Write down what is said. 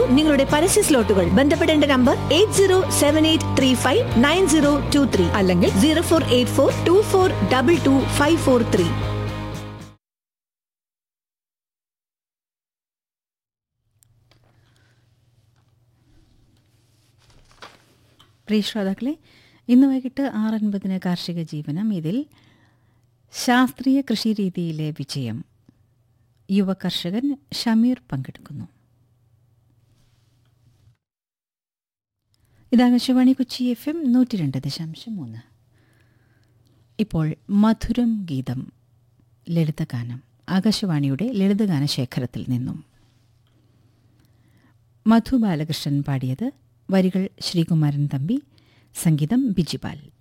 നിങ്ങളുടെ പരസ്യ സ്ലോട്ടുകൾ ബന്ധപ്പെടേണ്ട number eight zero seven eight three five nine zero two three അല്ലെങ്കിൽ zero four eight four two four double two five four three പ്രിയ ശ്രോതാക്കളെ ഇന്ന് വൈകിട്ട് ആറൻപതിന് കാർഷിക ജീവനം ഇതിൽ ശാസ്ത്രീയ കൃഷി രീതിയിലെ വിജയം യുവ കർഷകൻ ഷമീർ പങ്കെടുക്കുന്നു ഇത് ആകാശവാണി കൊച്ചി എഫ് എം നൂറ്റി രണ്ട് ദശാംശം മൂന്ന് ഇപ്പോൾ മധുരം ഗീതം ലളിതഗാനം ആകാശവാണിയുടെ ലളിതഗാന ശേഖരത്തിൽ നിന്നും മധു ബാലകൃഷ്ണൻ പാടിയത് വരികൾ ശ്രീകുമാരൻ തമ്പി സംഗീതം ബിജിപാൽ